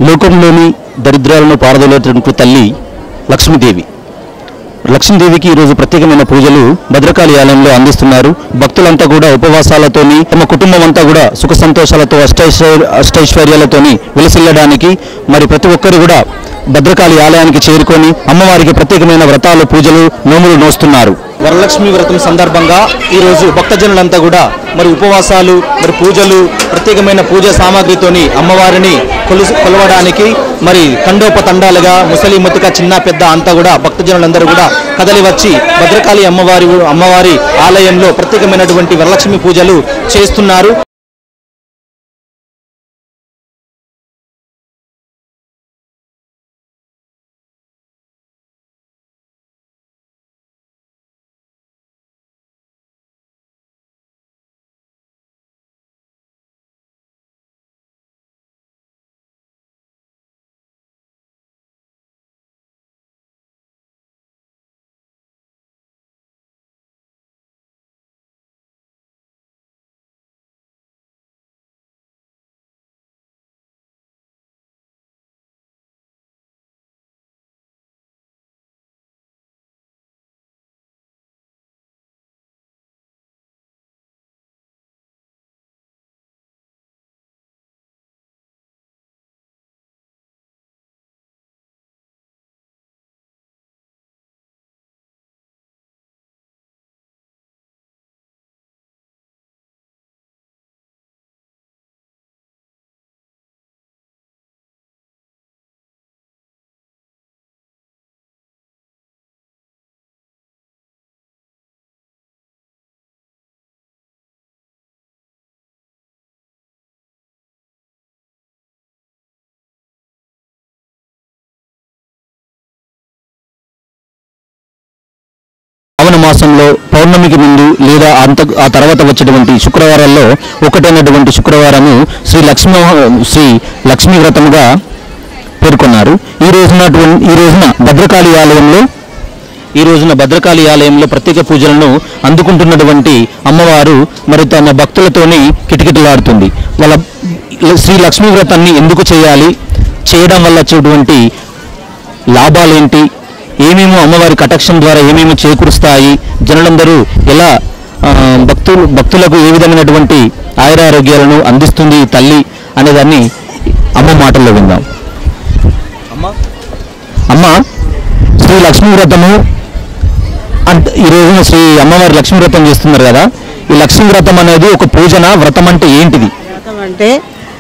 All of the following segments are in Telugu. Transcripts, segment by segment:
లోకంలోని దరిద్రాలను పారదోలేటువంటి తల్లి లక్ష్మీదేవి లక్ష్మీదేవికి ఈరోజు ప్రత్యేకమైన పూజలు భద్రకాళి ఆలయంలో అందిస్తున్నారు భక్తులంతా కూడా ఉపవాసాలతోని తమ కుటుంబం అంతా కూడా సుఖ సంతోషాలతో అష్టైశ్వర్య అష్టైశ్వర్యాలతోని విలసిల్లడానికి మరి ప్రతి ఒక్కరు కూడా భద్రకాళి ఆలయానికి చేరుకొని అమ్మవారికి ప్రత్యేకమైన వ్రతాలు పూజలు నోములు నోస్తున్నారు వరలక్ష్మి వ్రతం సందర్భంగా ఈరోజు భక్తజనులంతా కూడా మరి ఉపవాసాలు మరి పూజలు ప్రత్యేకమైన పూజా సామాగ్రితోని అమ్మవారిని కొలుసు కొలవడానికి మరి తండోపతండాలుగా ముసలి ముతుక చిన్న పెద్ద అంతా కూడా భక్తజనులందరూ కూడా కదలి వచ్చి భద్రకాళి అమ్మవారి అమ్మవారి ఆలయంలో ప్రత్యేకమైనటువంటి వరలక్ష్మి పూజలు చేస్తున్నారు శ్రావణ మాసంలో పౌర్ణమికి ముందు లేదా అంత ఆ తర్వాత వచ్చేటువంటి శుక్రవారాల్లో ఒకటైనటువంటి శుక్రవారము శ్రీ లక్ష్మీ శ్రీ లక్ష్మీ వ్రతముగా పేర్కొన్నారు ఈ రోజున ఈ రోజున భద్రకాళి ఆలయంలో ఈ రోజున భద్రకాళి ఆలయంలో ప్రత్యేక పూజలను అందుకుంటున్నటువంటి అమ్మవారు మరి తమ భక్తులతోని కిటకిటలాడుతుంది వాళ్ళ శ్రీ లక్ష్మీ వ్రతాన్ని ఎందుకు చేయాలి చేయడం వల్ల వచ్చేటువంటి లాభాలేంటి ఏమేమో అమ్మవారి కటాక్షం ద్వారా ఏమేమి చేకూరుస్తాయి జనులందరూ ఎలా ఆ, భక్తులు భక్తులకు ఏ విధమైనటువంటి ఆయురారోగ్యాలను అందిస్తుంది ఈ తల్లి అనేదాన్ని అమ్మ మాటల్లో విందాం అమ్మ శ్రీ లక్ష్మీ వ్రతము అంత ఈ రోజున శ్రీ అమ్మవారి లక్ష్మీ వ్రతం చేస్తున్నారు కదా ఈ లక్ష్మీ వ్రతం అనేది ఒక పూజన వ్రతం అంటే ఏంటిది రథం అంటే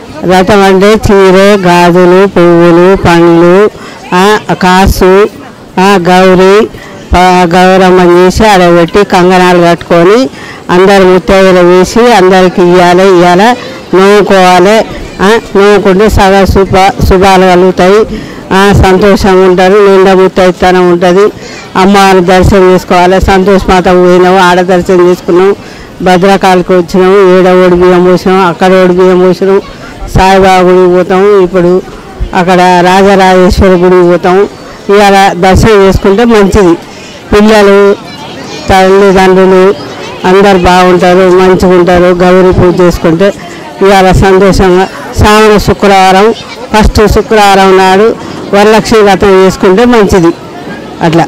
రథం అంటే చీర గాజులు పువ్వులు పండ్లు ఆ, కాసు ఆ, గౌరీ ఆ, గౌరమ్మ చేసి ఆడబెట్టి కంగనాలు కట్టుకొని అందరు ముత్తైదులు వేసి అందరికి ఇవ్వాలి ఇవ్వాల నవ్వుకోవాలి నవ్వుకుంటే సగ శుభ శుభాలు కలుగుతాయి ఆ, సంతోషంగా ఉంటారు నిండా ముత్తైతనం ఉంటుంది అమ్మవారిని దర్శనం చేసుకోవాలి సంతోష్ మాతకు పోయినాము ఆడ దర్శనం చేసుకున్నాం భద్రకాళికి వచ్చినాము ఏడ ఓడి బియ్యం పోసినాం అక్కడ ఓడి బియ్యం పోసినాం సాయిబాబా గుడికి పోతాం ఇప్పుడు అక్కడ రాజరాజేశ్వరి గుడికి పోతాం ఇవాళ దర్శనం చేసుకుంటే మంచిది పిల్లలు తల్లిదండ్రులు అందరు బాగుంటారు మంచిగా ఉంటారు గౌరీ పూజ చేసుకుంటే ఇవాళ సంతోషంగా శ్రావణ శుక్రవారం ఫస్ట్ శుక్రవారం నాడు వరలక్ష్మి వ్రతం చేసుకుంటే మంచిది అట్లా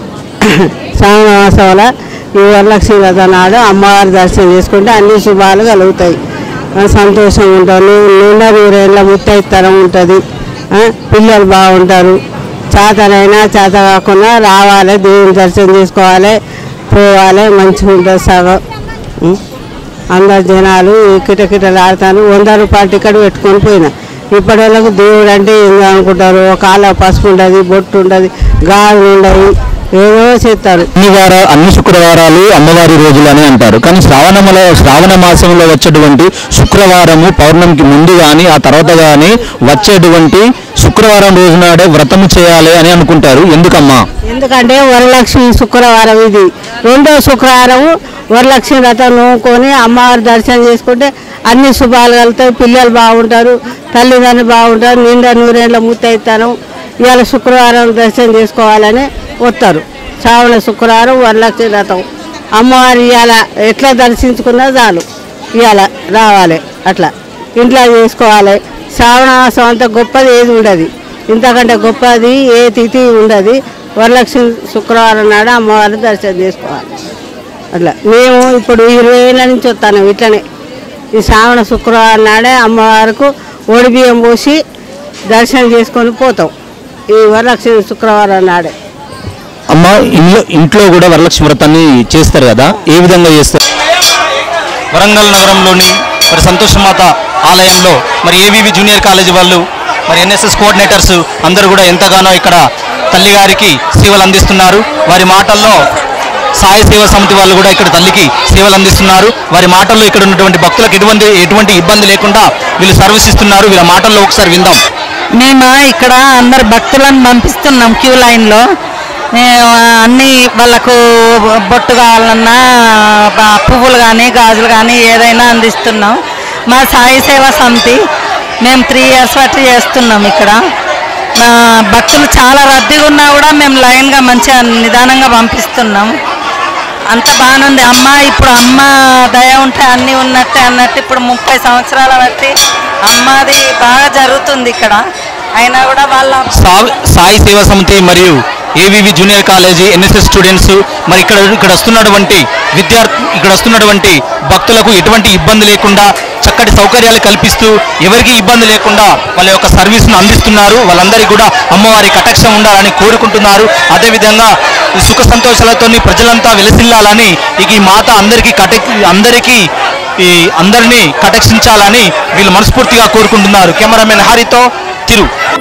శ్రావణ మాసంలో ఈ వరలక్ష్మి వ్రతం నాడు అమ్మవారి దర్శనం చేసుకుంటే అన్ని శుభాలు కలుగుతాయి ఆ, సంతోషంగా ఉంటారు నిండా నూరేళ్ళ ముత్తైతనం ఉంటుంది ఆ, పిల్లలు బాగుంటారు చేతనైనా చేత కాకుండా రావాలి దేవుని దర్శనం చేసుకోవాలి పోవాలి మంచిగా ఉంటుంది సగం ఉం. అందరు జనాలు కిటకిటలు ఆడతాను వంద రూపాయలు టికెట్ పెట్టుకొని పోయినా ఇప్పటి వాళ్ళకు దేవుడు అంటే ఏందో అనుకుంటారు ఒక కాళ్ళ పసుపు ఉంటుంది బొట్టు ఉంటుంది గాజులు ఉండవు ఏదో చేస్తారు అన్ని వార అన్ని శుక్రవారాలు అమ్మవారి రోజులు అని అంటారు కానీ శ్రావణములో శ్రావణ మాసంలో వచ్చేటువంటి శుక్రవారము పౌర్ణమికి ముందు కానీ ఆ తర్వాత కానీ వచ్చేటువంటి శుక్రవారం రోజు నాడే వ్రతము చేయాలి అని అనుకుంటారు ఎందుకమ్మా ఎందుకంటే వరలక్ష్మి శుక్రవారం ఇది రెండో శుక్రవారం వరలక్ష్మి వ్రతం నూకొని అమ్మవారి దర్శనం చేసుకుంటే అన్ని శుభాలు కలుగుతాయి పిల్లలు బాగుంటారు తల్లిదండ్రులు బాగుంటారు నిండా నూరేళ్ళ ముత్తైతాను ఇవాళ శుక్రవారం దర్శనం చేసుకోవాలని వస్తారు శ్రావణ శుక్రవారం వరలక్ష్మి వ్రతం అమ్మవారి ఇవాళ ఎట్లా దర్శించుకున్నా చాలు ఇవాళ రావాలి అట్లా ఇంట్లో చేసుకోవాలి శ్రావణ మాసం అంత గొప్పది ఏది ఉండదు ఇంతకంటే గొప్పది ఏ తిథి ఉండదు వరలక్ష్మి శుక్రవారం నాడు అమ్మవారిని దర్శనం చేసుకోవాలి అట్లా మేము ఇప్పుడు ఇరవై ఏళ్ళ నుంచి వస్తాను ఇట్లనే ఈ శ్రావణ శుక్రవారం నాడే అమ్మవారికి ఓడి బియ్యం పోసి దర్శనం చేసుకొని పోతాం ఈ వరలక్ష్మి శుక్రవారం నాడే అమ్మ ఇంట్లో ఇంట్లో కూడా వరలక్ష్మి వ్రతాన్ని చేస్తారు కదా ఏ విధంగా చేస్తారు వరంగల్ నగరంలోని మరి సంతోషమాత ఆలయంలో మరి ఏవివి జూనియర్ కాలేజీ వాళ్ళు మరి ఎన్ఎస్ఎస్ కోఆర్డినేటర్స్ అందరూ కూడా ఎంతగానో ఇక్కడ తల్లిగారికి సేవలు అందిస్తున్నారు వారి మాటల్లో సాయి సేవా సమితి వాళ్ళు కూడా ఇక్కడ తల్లికి సేవలు అందిస్తున్నారు వారి మాటల్లో ఇక్కడ ఉన్నటువంటి భక్తులకు ఎటువంటి ఎటువంటి ఇబ్బంది లేకుండా వీళ్ళు సర్వీస్ ఇస్తున్నారు వీళ్ళ మాటల్లో ఒకసారి విందాం మేము ఇక్కడ అందరు భక్తులను పంపిస్తున్నాం క్యూ లైన్లో మేము అన్ని వాళ్ళకు బొట్టు కావాలన్నా బ- పువ్వులు కానీ గాజులు కానీ ఏదైనా అందిస్తున్నాం మా సాయి సేవా సమితి మేము త్రీ ఇయర్స్ బట్టి చేస్తున్నాం ఇక్కడ మా భక్తులు చాలా రద్దీగా ఉన్నా కూడా మేము లైన్గా మంచిగా నిదానంగా పంపిస్తున్నాం అంత బాగానుంది అమ్మ ఇప్పుడు అమ్మ దయ ఉంటే అన్నీ ఉన్నట్టే అన్నట్టు ఇప్పుడు ముప్పై సంవత్సరాల బట్టి అమ్మది బాగా జరుగుతుంది ఇక్కడ అయినా కూడా వాళ్ళ సా- సాయి సేవా సమితి మరియు AVV junior college NSS students మరి ఇక్కడ ఇక్కడ వస్తున్నటువంటి విద్యార్థి ఇక్కడ వస్తున్నటువంటి భక్తులకు ఎటువంటి ఇబ్బంది లేకుండా చక్కటి సౌకర్యాలు కల్పిస్తూ ఎవరికి ఇబ్బంది లేకుండా వాళ్ళ యొక్క సర్వీస్ను అందిస్తున్నారు వాళ్ళందరికీ కూడా అమ్మవారి కటాక్షం ఉండాలని కోరుకుంటున్నారు అదేవిధంగా ఈ సుఖ సంతోషాలతో ప్రజలంతా వెలసిల్లాలని ఇక ఈ మాత అందరికీ కట అందరికీ ఈ అందరినీ కటాక్షించాలని వీళ్ళు మనస్ఫూర్తిగా కోరుకుంటున్నారు కెమెరామెన్ హరితో తిరు